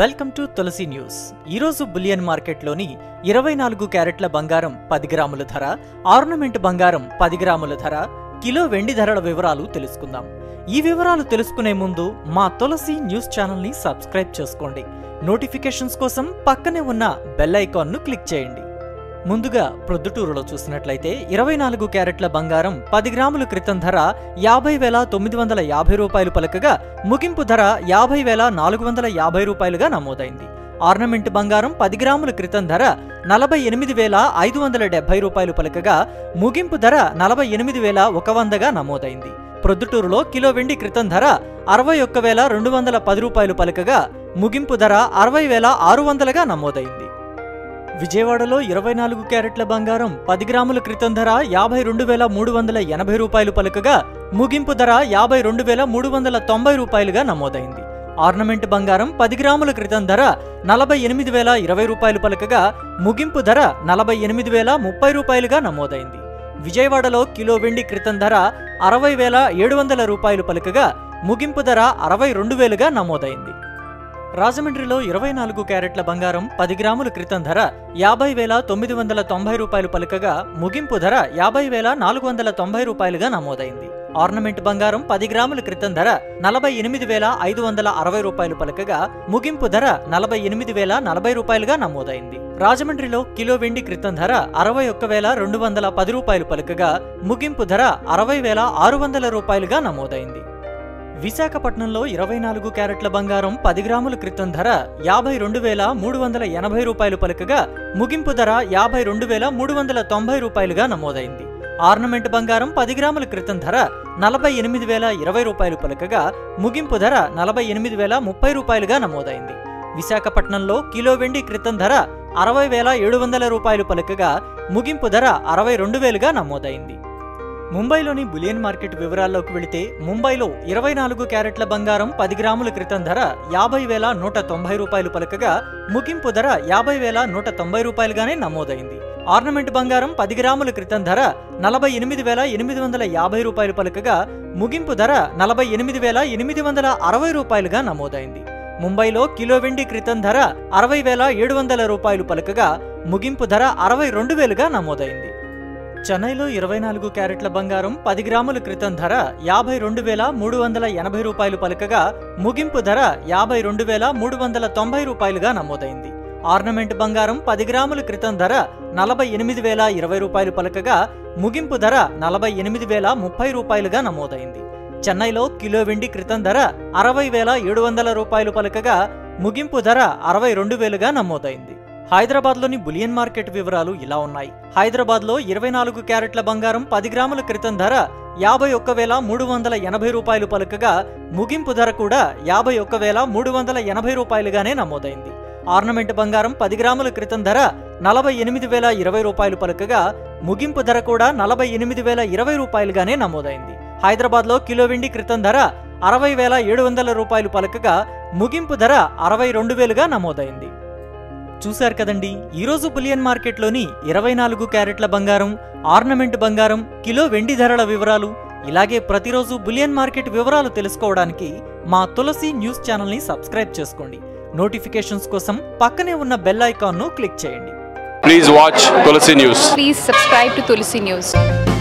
Welcome to Tulasi news ఈరోజు bullion మార్కెట్లోని ఇరవై నాలుగు క్యారెట్ల బంగారం పది గ్రాముల ధర ఆర్నమెంట్ బంగారం పది గ్రాముల ధర కిలో వెండి ధరల వివరాలు తెలుసుకుందాం ఈ వివరాలు తెలుసుకునే ముందు మా తులసి న్యూస్ ఛానల్ని సబ్స్క్రైబ్ చేసుకోండి నోటిఫికేషన్స్ కోసం పక్కనే ఉన్న బెల్ ఐకాన్ను క్లిక్ చేయండి ముందుగా ప్రొద్దుటూరులో చూసినట్లయితే ఇరవై నాలుగు క్యారెట్ల బంగారం పది గ్రాముల క్రితం ధర యాభై వేల తొమ్మిది వందల యాభై రూపాయలు పలకగా ముగింపు ధర యాభై వేల నాలుగు వందల యాభై రూపాయలుగా నమోదైంది ఆర్నమెంట్ బంగారం పది గ్రాముల క్రితం ధర నలభై ఎనిమిది వేల ఐదు వందల డెబ్బై రూపాయలు పలకగా ముగింపు ధర నలభై ఎనిమిది వేల ఒక వందగా నమోదైంది ప్రొద్దుటూరులో కిలో వెండి క్రితం ధర అరవై ఒక్క వేల రెండు వందల పది రూపాయలు పలకగా ముగింపు ధర అరవై వేల ఆరు వందలుగా నమోదైంది విజయవాడలో ఇరవై నాలుగు క్యారెట్ల బంగారం పది గ్రాముల క్రితం ధర యాభై రెండు వేల మూడు వందల ఎనభై రూపాయలు పలుకగా ముగింపు ధర యాభై రెండు వేల మూడు వందల తొంభై రూపాయలుగా నమోదైంది ఆర్నమెంట్ బంగారం పది గ్రాముల క్రితం ధర నలభై ఎనిమిది వేల ఇరవై రూపాయలు పలకగా ముగింపు ధర నలభై ఎనిమిది వేల ముప్పై రూపాయలుగా నమోదైంది విజయవాడలో కిలో వెండి క్రితం ధర అరవై వేల ఏడు వందల రూపాయలు పలకగా ముగింపు ధర అరవై రెండు వేలుగా నమోదైంది రాజమండ్రిలో ఇరవై నాలుగు క్యారెట్ల బంగారం పది గ్రాముల క్రితం ధర యాభై వేల తొమ్మిది వందల తొంభై రూపాయలు పలుకగా ముగింపు ధర యాభై వేల నాలుగు వందల తొంభై రూపాయలుగా నమోదైంది ఆర్నమెంట్ బంగారం పది గ్రాముల క్రితం ధర నలభై ఎనిమిది వేల ఐదు వందల అరవై రూపాయలు పలకగా ముగింపు ధర నలభై ఎనిమిది వేల నలభై రూపాయలుగా నమోదైంది రాజమండ్రిలో కిలో వెండి క్రితం ధర అరవై ఒక్క వేల రెండు వందల పది రూపాయలు పలకగా ముగింపు ధర అరవై వేల ఆరు వందల రూపాయలుగా నమోదైంది విశాఖపట్నంలో ఇరవై నాలుగు క్యారెట్ల బంగారం పది గ్రాముల క్రితం ధర యాభై రెండు వేల మూడు వందల ఎనభై రూపాయలు పలకగా ముగింపు ధర యాభై రెండు వేల మూడు వందల తొంభై రూపాయలుగా నమోదైంది ఆర్నమెంట్ బంగారం పది గ్రాముల క్రితం ధర నలభై ఎనిమిది వేల ఇరవై రూపాయలు పలకగా ముగింపు ధర నలభై ఎనిమిది వేల ముప్పై రూపాయలుగా నమోదైంది విశాఖపట్నంలో కిలో వెండి క్రితం ధర అరవై వేల ఏడు వందల రూపాయలు పలకగా ముగింపు ధర అరవై రెండు వేలుగా నమోదైంది ముంబైలోని బులియన్ మార్కెట్ వివరాల్లోకి వెళితే ముంబైలో ఇరవై నాలుగు క్యారెట్ల బంగారం పది గ్రాముల క్రితం ధర యాభై వేల నూట తొంభై రూపాయలు పలకగా ముగింపు ధర యాభై వేల నూట తొంభై రూపాయలుగానే నమోదైంది ఆర్నమెంట్ బంగారం పది గ్రాముల క్రితం ధర నలభై ఎనిమిది వేల ఎనిమిది వందల యాభై రూపాయలు పలకగా ముగింపు ధర నలభై ఎనిమిది వేల ఎనిమిది వందల అరవై రూపాయలుగా నమోదైంది ముంబైలో కిలో వెండి క్రితం ధర అరవై వేల ఏడు వందల రూపాయలు పలకగా ముగింపు ధర అరవై రెండు వేలుగా నమోదైంది చెన్నైలో ఇరవై నాలుగు క్యారెట్ల బంగారం పది గ్రాముల క్రితం ధర యాభై రెండు వేల మూడు వందల ఎనభై రూపాయలు పలకగా ముగింపు ధర యాభై రెండు వేల మూడు వందల తొంభై రూపాయలుగా నమోదైంది ఆర్నమెంట్ బంగారం పది గ్రాముల క్రితం ధర నలభై ఎనిమిది వేల ఇరవై రూపాయలు పలకగా ముగింపు ధర నలభై ఎనిమిది వేల ముప్పై రూపాయలుగా నమోదైంది చెన్నైలో కిలో వెండి క్రితం ధర అరవై వేల ఏడు వందల రూపాయలు పలకగా ముగింపు ధర అరవై రెండు వేలుగా నమోదైంది హైదరాబాద్లోని బులియన్ మార్కెట్ వివరాలు ఇలా ఉన్నాయి హైదరాబాద్లో ఇరవై నాలుగు క్యారెట్ల బంగారం పది గ్రాముల క్రితం ధర యాభై ఒక్క వేల మూడు వందల ఎనభై రూపాయలు పలకగా ముగింపు ధర కూడా యాభై ఒక్క వేల మూడు వందల ఎనభై రూపాయలుగానే నమోదైంది ఆర్నమెంట్ బంగారం పది గ్రాముల క్రితం ధర నలభై ఎనిమిది వేల ఇరవై రూపాయలు పలకగా ముగింపు ధర కూడా నలభై ఎనిమిది వేల ఇరవై రూపాయలుగానే నమోదైంది హైదరాబాద్లో కిలో వెండి క్రితం ధర అరవై వేల ఏడు వందల రూపాయలు పలకగా ముగింపు ధర అరవై రెండు వేలుగా నమోదైంది చూశారు కదండి ఈరోజు బులియన్ మార్కెట్లోని ఇరవై నాలుగు క్యారెట్ల బంగారం ఆర్నమెంట్ బంగారం కిలో వెండి ధరల వివరాలు ఇలాగే ప్రతిరోజు బులియన్ మార్కెట్ వివరాలు తెలుసుకోవడానికి మా తులసి న్యూస్ ఛానల్ని సబ్స్క్రైబ్ చేసుకోండి నోటిఫికేషన్స్ కోసం పక్కనే ఉన్న బెల్ ఐకాన్ను క్లిక్ చేయండి Please watch Tulsi News. Please subscribe to Tulsi News.